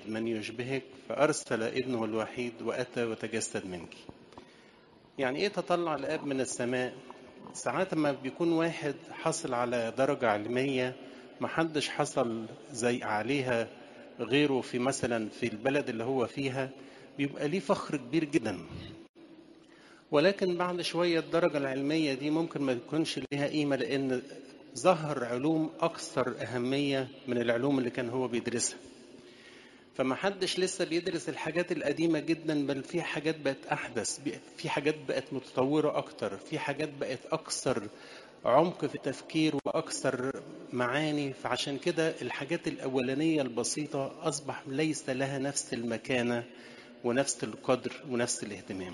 من يشبهك فأرسل ابنه الوحيد وأتى وتجسد منك يعني إيه تطلع الآب من السماء ساعات ما بيكون واحد حصل على درجة علمية محدش حصل زي عليها غيره في مثلا في البلد اللي هو فيها بيبقى ليه فخر كبير جدا ولكن بعد شوية الدرجة العلمية دي ممكن ما تكونش ليها قيمة لأن ظهر علوم أكثر أهمية من العلوم اللي كان هو بيدرسها فما حدش لسه بيدرس الحاجات القديمة جدا بل في حاجات بقت أحدث في حاجات بقت متطورة أكتر في حاجات بقت أكثر عمق في التفكير وأكثر معاني فعشان كده الحاجات الأولانية البسيطة أصبح ليس لها نفس المكانة ونفس القدر ونفس الاهتمام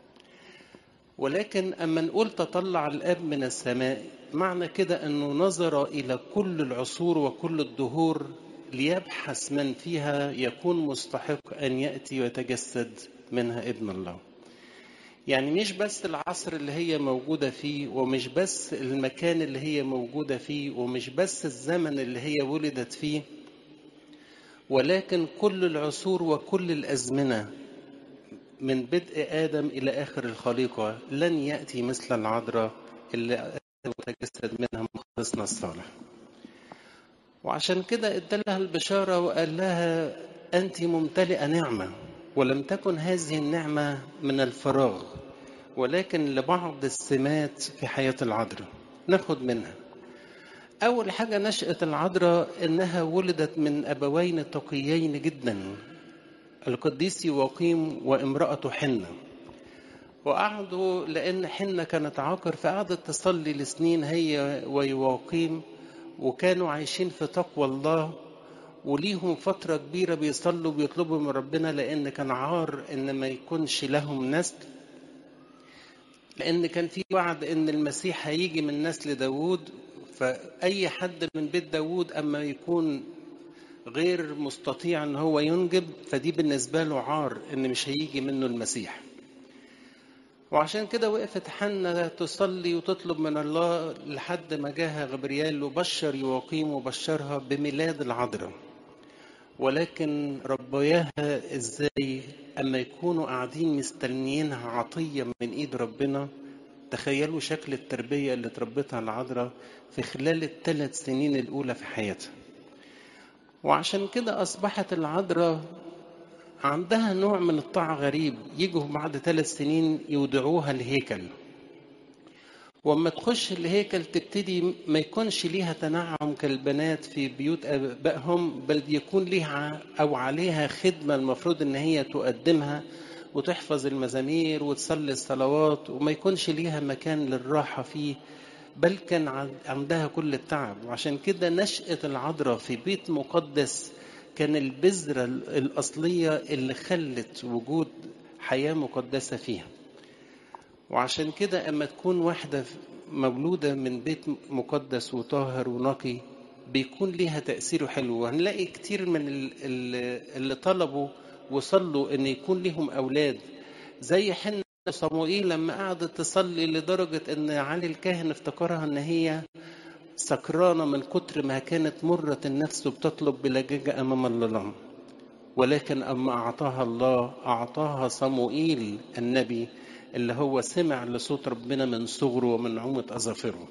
ولكن أما نقول تطلع الآب من السماء معنى كده أنه نظر إلى كل العصور وكل الدهور ليبحث من فيها يكون مستحق أن يأتي ويتجسد منها ابن الله يعني مش بس العصر اللي هي موجودة فيه ومش بس المكان اللي هي موجودة فيه ومش بس الزمن اللي هي ولدت فيه ولكن كل العصور وكل الأزمنة من بدء آدم إلى آخر الخليقة لن يأتي مثل العذراء اللي وتجسد منها مخلصنا الصالح وعشان كده ادالها البشارة وقال لها أنت ممتلئة نعمة ولم تكن هذه النعمة من الفراغ ولكن لبعض السمات في حياة العذراء ناخد منها أول حاجة نشأة العذراء إنها ولدت من أبوين تقيين جدا القديس يواقيم وامرأته حنة وقعدوا لأن حنة كانت عاقر فقعدت تصلي لسنين هي ويواقيم وكانوا عايشين في تقوى الله وليهم فترة كبيرة بيصلوا بيطلبوا من ربنا لأن كان عار إن ما يكونش لهم نسل لأن كان في وعد إن المسيح هيجي من نسل داوود فأي حد من بيت داوود أما يكون غير مستطيع إن هو ينجب فدي بالنسبة له عار إن مش هيجي منه المسيح وعشان كده وقفت حنة تصلي وتطلب من الله لحد ما جاها غبريال وبشر يواقيم وبشرها بميلاد العذراء ولكن ربياها ازاي اما يكونوا قاعدين مستنيينها عطيه من ايد ربنا تخيلوا شكل التربيه اللي تربتها العذراء في خلال الثلاث سنين الاولى في حياتها وعشان كده اصبحت العذراء عندها نوع من الطاعة غريب يجوا بعد ثلاث سنين يودعوها الهيكل واما تخش الهيكل تبتدي ما يكونش ليها تنعم كالبنات في بيوت ابائهم بل يكون ليها او عليها خدمه المفروض ان هي تقدمها وتحفظ المزامير وتصلي الصلوات وما يكونش ليها مكان للراحه فيه بل كان عندها كل التعب وعشان كده نشأة العذراء في بيت مقدس كان البذرة الأصلية اللي خلت وجود حياة مقدسة فيها وعشان كده أما تكون واحدة مولودة من بيت مقدس وطاهر ونقي بيكون ليها تأثير حلو وهنلاقي كتير من اللي طلبوا وصلوا إن يكون لهم أولاد زي حنة صموئيل لما قعدت تصلي لدرجة إن علي الكاهن افتكرها إن هي سكرانة من كتر ما كانت مرة النفس وبتطلب بلجاجة أمام الله ولكن أما أعطاها الله أعطاها صموئيل النبي اللي هو سمع لصوت ربنا من صغره ومن عومة أظافره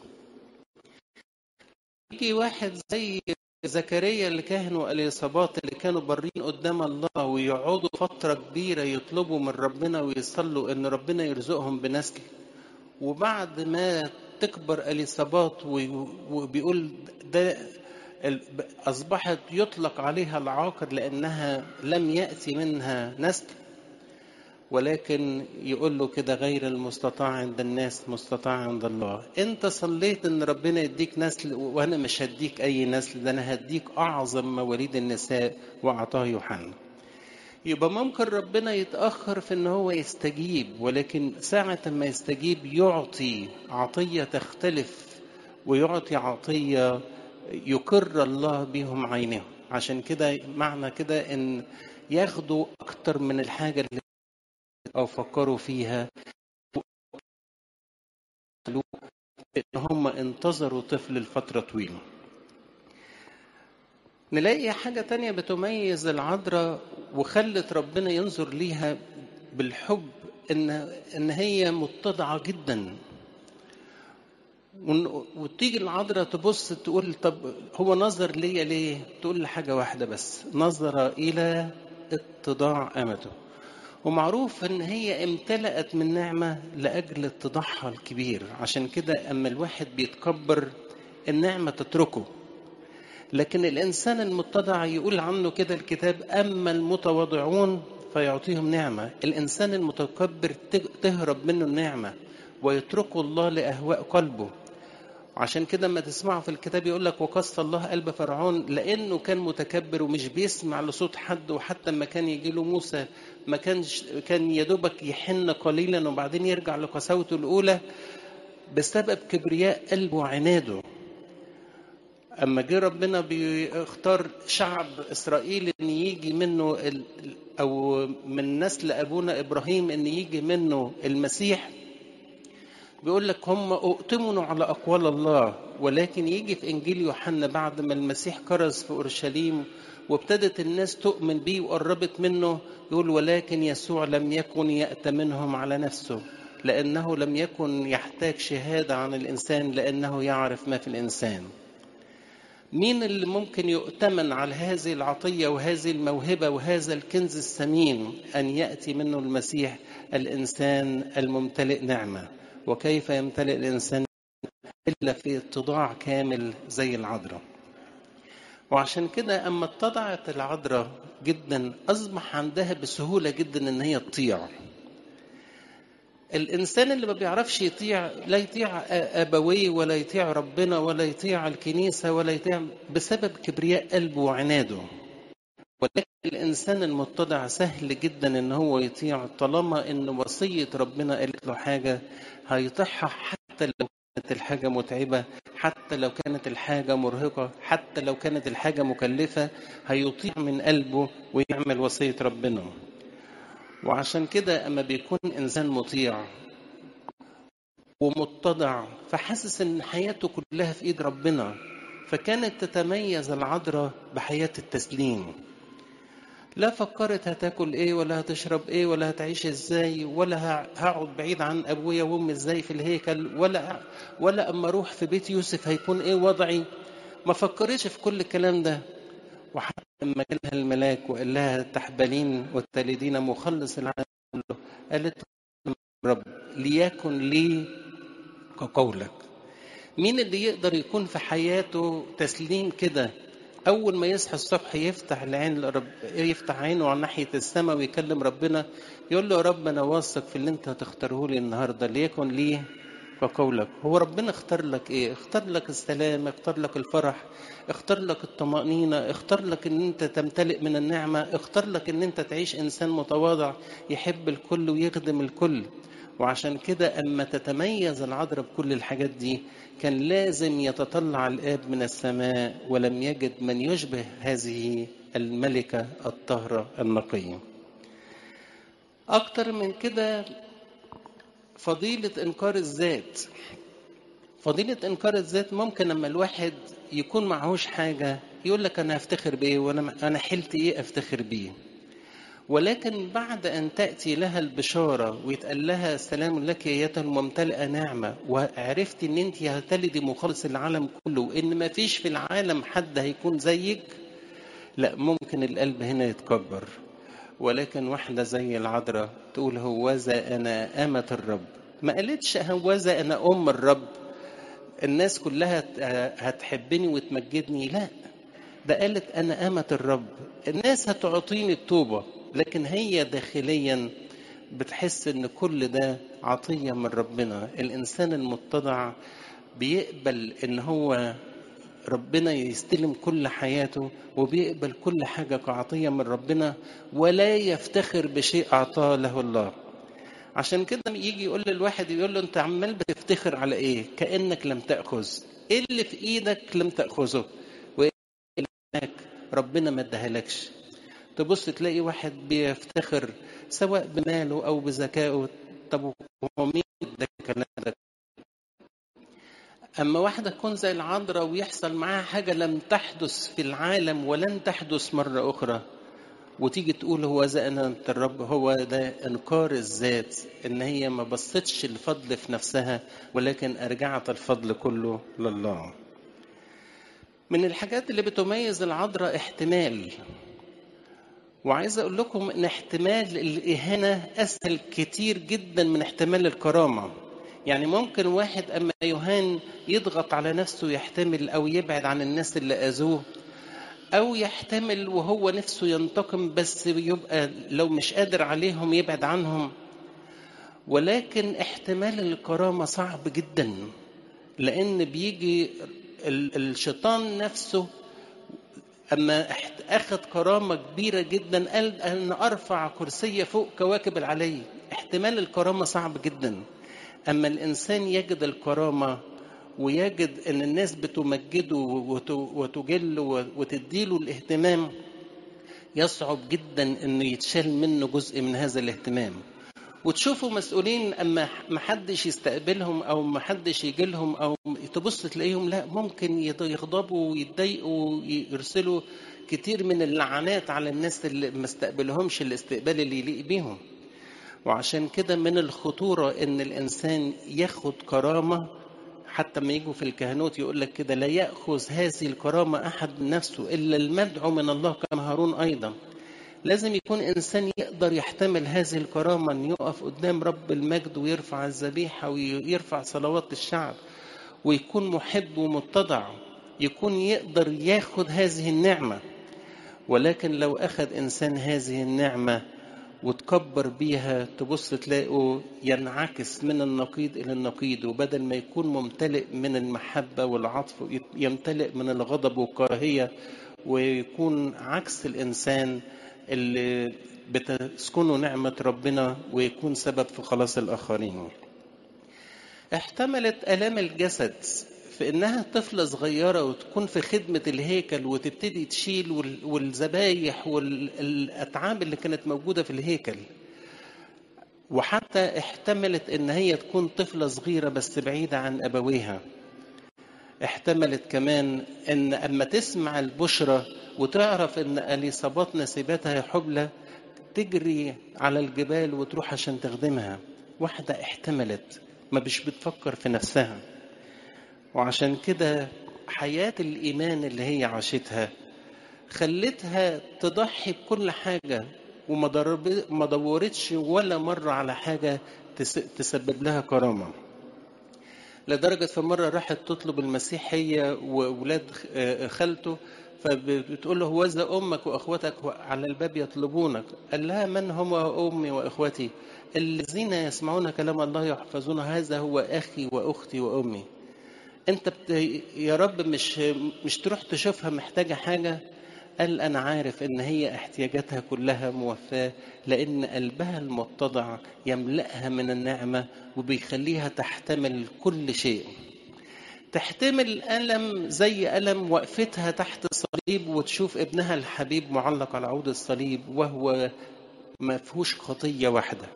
يجي واحد زي زكريا الكاهن واليصابات اللي كانوا بارين قدام الله ويقعدوا فترة كبيرة يطلبوا من ربنا ويصلوا إن ربنا يرزقهم بنسل وبعد ما تكبر اليصابات وبيقول ده أصبحت يطلق عليها العاقر لأنها لم يأتي منها نسل ولكن يقول له كده غير المستطاع عند الناس مستطاع عند الله انت صليت ان ربنا يديك نسل وانا مش هديك اي نسل ده انا هديك اعظم مواليد النساء واعطاه يوحنا يبقى ممكن ربنا يتأخر في ان هو يستجيب ولكن ساعة ما يستجيب يعطي عطية تختلف ويعطي عطية يقر الله بهم عينه عشان كده معنى كده ان ياخدوا اكتر من الحاجة اللي او فكروا فيها ان هم انتظروا طفل لفترة طويلة نلاقي حاجة تانية بتميز العذراء وخلت ربنا ينظر ليها بالحب ان ان هي متضعه جدا وتيجي العذراء تبص تقول طب هو نظر ليا ليه؟ تقول حاجه واحده بس نظر الى اتضاع امته ومعروف ان هي امتلأت من نعمه لاجل اتضاعها الكبير عشان كده اما الواحد بيتكبر النعمه تتركه لكن الانسان المتضع يقول عنه كده الكتاب اما المتواضعون فيعطيهم نعمه الانسان المتكبر تهرب منه النعمه ويتركه الله لاهواء قلبه عشان كده لما تسمعوا في الكتاب يقول لك وقص الله قلب فرعون لانه كان متكبر ومش بيسمع لصوت حد وحتى لما كان يجي له موسى ما كانش كان يا دوبك يحن قليلا وبعدين يرجع لقساوته الاولى بسبب كبرياء قلبه وعناده اما جه ربنا بيختار شعب اسرائيل ان يجي منه ال... او من نسل ابونا ابراهيم ان يجي منه المسيح بيقول لك هم اؤتمنوا على اقوال الله ولكن يجي في انجيل يوحنا بعد ما المسيح كرز في اورشليم وابتدت الناس تؤمن بيه وقربت منه يقول ولكن يسوع لم يكن يأتمنهم على نفسه لأنه لم يكن يحتاج شهادة عن الإنسان لأنه يعرف ما في الإنسان مين اللي ممكن يؤتمن على هذه العطية وهذه الموهبة وهذا الكنز الثمين أن يأتي منه المسيح الإنسان الممتلئ نعمة وكيف يمتلئ الإنسان إلا في اتضاع كامل زي العذراء وعشان كده أما اتضعت العذراء جدا أصبح عندها بسهولة جدا إن هي تطيع الإنسان اللي ما بيعرفش يطيع لا يطيع أبويه ولا يطيع ربنا ولا يطيع الكنيسة ولا يطيع بسبب كبرياء قلبه وعناده ولكن الإنسان المتضع سهل جدا إن هو يطيع طالما إن وصية ربنا قالت له حاجة هيطيعها حتى لو كانت الحاجة متعبة حتى لو كانت الحاجة مرهقة حتى لو كانت الحاجة مكلفة هيطيع من قلبه ويعمل وصية ربنا وعشان كده أما بيكون إنسان مطيع ومتضع فحاسس إن حياته كلها في إيد ربنا فكانت تتميز العذراء بحياة التسليم لا فكرت هتاكل ايه ولا هتشرب ايه ولا هتعيش ازاي ولا هقعد بعيد عن ابويا وامي ازاي في الهيكل ولا ولا اما اروح في بيت يوسف هيكون ايه وضعي ما فكرتش في كل الكلام ده وحتى لما جالها الملاك وقال لها تحبلين والتالدين مخلص العالم كله قالت رب ليكن لي كقولك مين اللي يقدر يكون في حياته تسليم كده اول ما يصحى الصبح يفتح العين لرب يفتح عينه على ناحيه السماء ويكلم ربنا يقول له يا رب انا واثق في اللي انت هتختاره لي النهارده ليكن لي كقولك هو ربنا اختار لك ايه اختار لك السلام اختار لك الفرح اختار لك الطمأنينة اختار لك ان انت تمتلئ من النعمة اختار لك ان انت تعيش انسان متواضع يحب الكل ويخدم الكل وعشان كده اما تتميز العذراء بكل الحاجات دي كان لازم يتطلع الاب من السماء ولم يجد من يشبه هذه الملكه الطاهره النقيه اكتر من كده فضيله انكار الذات فضيله انكار الذات ممكن لما الواحد يكون معهوش حاجه يقول لك انا هفتخر بايه وانا انا حلت ايه افتخر بيه ولكن بعد أن تأتي لها البشارة ويتقال لها سلام لك يا الممتلئة نعمة وعرفت أن أنت هتلدي مخلص العالم كله وأن ما فيش في العالم حد هيكون زيك لا ممكن القلب هنا يتكبر ولكن واحدة زي العذراء تقول هوذا أنا أمة الرب ما قالتش هوذا أنا أم الرب الناس كلها هتحبني وتمجدني لا ده قالت أنا أمة الرب الناس هتعطيني التوبة لكن هي داخليا بتحس ان كل ده عطيه من ربنا الانسان المتضع بيقبل ان هو ربنا يستلم كل حياته وبيقبل كل حاجه كعطيه من ربنا ولا يفتخر بشيء اعطاه له الله عشان كده يجي يقول للواحد يقول له انت عمال بتفتخر على ايه كانك لم تاخذ ايه اللي في ايدك لم تاخذه وايه اللي ربنا ما اداهالكش تبص تلاقي واحد بيفتخر سواء بماله او بذكائه طب هو مين ده الكلام ده اما واحده تكون زي العذراء ويحصل معاها حاجه لم تحدث في العالم ولن تحدث مره اخرى وتيجي تقول هو ذا أنا الرب هو ده إنكار الذات إن هي ما بصتش الفضل في نفسها ولكن أرجعت الفضل كله لله من الحاجات اللي بتميز العذراء احتمال وعايز اقول لكم ان احتمال الاهانه اسهل كتير جدا من احتمال الكرامه يعني ممكن واحد اما يهان يضغط على نفسه يحتمل او يبعد عن الناس اللي اذوه او يحتمل وهو نفسه ينتقم بس يبقى لو مش قادر عليهم يبعد عنهم ولكن احتمال الكرامه صعب جدا لان بيجي الشيطان نفسه اما اخذ كرامه كبيره جدا قال ان ارفع كرسي فوق كواكب العلي احتمال الكرامه صعب جدا اما الانسان يجد الكرامه ويجد ان الناس بتمجده وتجله وتديله الاهتمام يصعب جدا انه يتشال منه جزء من هذا الاهتمام وتشوفوا مسؤولين اما ما حدش يستقبلهم او ما حدش يجي لهم او تبص تلاقيهم لا ممكن يغضبوا ويتضايقوا ويرسلوا كتير من اللعنات على الناس اللي ما استقبلهمش الاستقبال اللي يليق بيهم وعشان كده من الخطورة ان الانسان ياخد كرامة حتى ما يجوا في الكهنوت يقول لك كده لا يأخذ هذه الكرامة أحد من نفسه إلا المدعو من الله كما هارون أيضا لازم يكون إنسان يقدر يحتمل هذه الكرامة أن يقف قدام رب المجد ويرفع الذبيحة ويرفع صلوات الشعب ويكون محب ومتضع يكون يقدر ياخد هذه النعمة ولكن لو أخذ إنسان هذه النعمة وتكبر بيها تبص تلاقوا ينعكس من النقيض إلى النقيض وبدل ما يكون ممتلئ من المحبة والعطف يمتلئ من الغضب والكراهية ويكون عكس الإنسان اللي بتسكنه نعمة ربنا ويكون سبب في خلاص الآخرين احتملت آلام الجسد في إنها طفلة صغيرة وتكون في خدمة الهيكل وتبتدي تشيل والذبايح والأتعاب اللي كانت موجودة في الهيكل وحتى احتملت إن هي تكون طفلة صغيرة بس بعيدة عن أبويها احتملت كمان ان اما تسمع البشرى وتعرف ان اليصابات نسيبتها حبلى تجري على الجبال وتروح عشان تخدمها واحدة احتملت ما مش بتفكر في نفسها وعشان كده حياة الإيمان اللي هي عاشتها خلتها تضحي بكل حاجة وما دورتش ولا مرة على حاجة تسبب لها كرامة لدرجة في مرة راحت تطلب المسيح هي وولاد خالته فبتقول له هوذا أمك وأخوتك على الباب يطلبونك قال لها من هم أمي وأخوتي الذين يسمعون كلام الله يحفظون هذا هو أخي وأختي وأمي أنت بت... يا رب مش مش تروح تشوفها محتاجة حاجة قال أنا عارف إن هي احتياجاتها كلها موفاة لأن قلبها المتضع يملأها من النعمة وبيخليها تحتمل كل شيء تحتمل ألم زي ألم وقفتها تحت الصليب وتشوف ابنها الحبيب معلق على عود الصليب وهو ما فيهوش خطية واحدة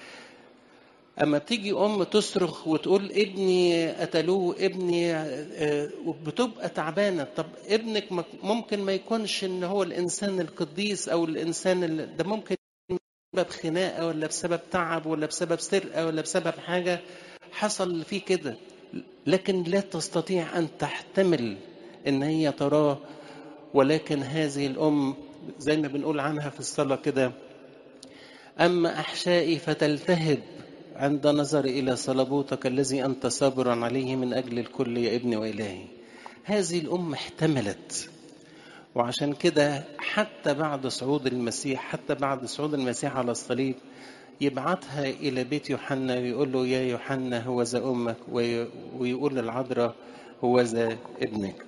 أما بتيجي أم تصرخ وتقول ابني قتلوه ابني بتبقى تعبانة طب ابنك ممكن ما يكونش إن هو الإنسان القديس أو الإنسان ده ممكن بسبب خناقة ولا بسبب تعب ولا بسبب سرقة ولا بسبب حاجة حصل فيه كده لكن لا تستطيع أن تحتمل إن هي تراه ولكن هذه الأم زي ما بنقول عنها في الصلاة كده أما أحشائي فتلتهب عند نظر إلى صلبوتك الذي أنت صابر عليه من أجل الكل يا ابني وإلهي هذه الأم احتملت وعشان كده حتى بعد صعود المسيح حتى بعد صعود المسيح على الصليب يبعتها إلى بيت يوحنا ويقول له يا يوحنا هو ذا أمك ويقول للعذراء هو ذا ابنك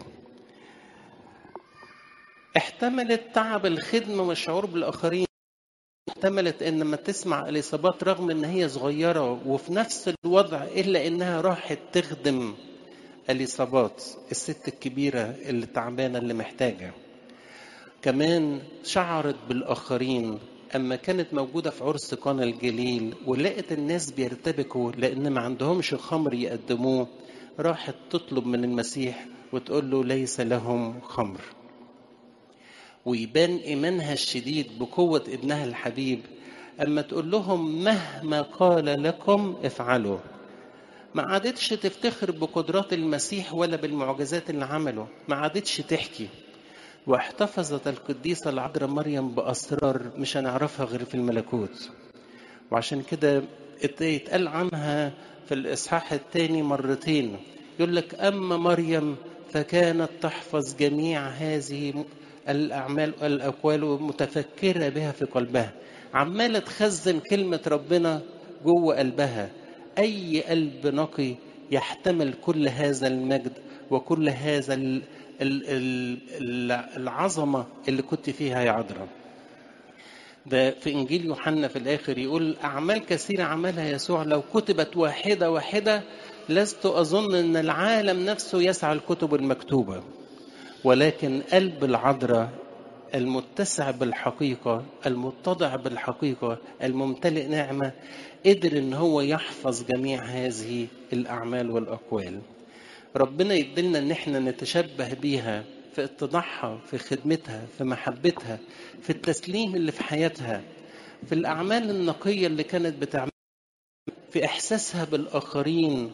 احتملت تعب الخدمة والشعور بالآخرين احتملت ان لما تسمع اليصابات رغم ان هي صغيره وفي نفس الوضع الا انها راحت تخدم اليصابات الست الكبيره اللي تعبانه اللي محتاجه كمان شعرت بالاخرين اما كانت موجوده في عرس قانا الجليل ولقت الناس بيرتبكوا لان ما عندهمش خمر يقدموه راحت تطلب من المسيح وتقول له ليس لهم خمر ويبان إيمانها الشديد بقوة ابنها الحبيب أما تقول لهم مهما قال لكم افعلوا ما عادتش تفتخر بقدرات المسيح ولا بالمعجزات اللي عمله ما عادتش تحكي واحتفظت القديسة العذراء مريم بأسرار مش هنعرفها غير في الملكوت وعشان كده يتقال عنها في الإصحاح الثاني مرتين يقول لك أما مريم فكانت تحفظ جميع هذه الأعمال والأقوال متفكرة بها في قلبها عمالة تخزن كلمة ربنا جوه قلبها أي قلب نقي يحتمل كل هذا المجد وكل هذا ال ال ال العظمة اللي كنت فيها يا عذراء ده في إنجيل يوحنا في الآخر يقول أعمال كثيرة عملها يسوع لو كتبت واحدة واحدة لست أظن أن العالم نفسه يسعى الكتب المكتوبة ولكن قلب العذراء المتسع بالحقيقة المتضع بالحقيقة الممتلئ نعمة قدر ان هو يحفظ جميع هذه الأعمال والأقوال ربنا يدلنا ان احنا نتشبه بيها في اتضاعها في خدمتها في محبتها في التسليم اللي في حياتها في الأعمال النقية اللي كانت بتعمل في إحساسها بالآخرين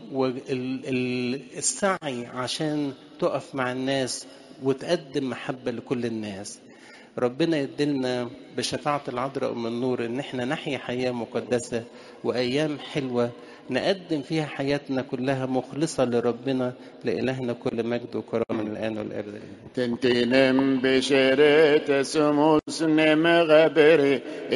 والسعي عشان تقف مع الناس وتقدم محبة لكل الناس ربنا يدلنا بشفاعة العذراء أم النور إن إحنا نحيا حياة مقدسة وأيام حلوة نقدم فيها حياتنا كلها مخلصة لربنا لإلهنا كل مجد وكرم من الآن والأبد تنتنم بشريت سموس نم غبري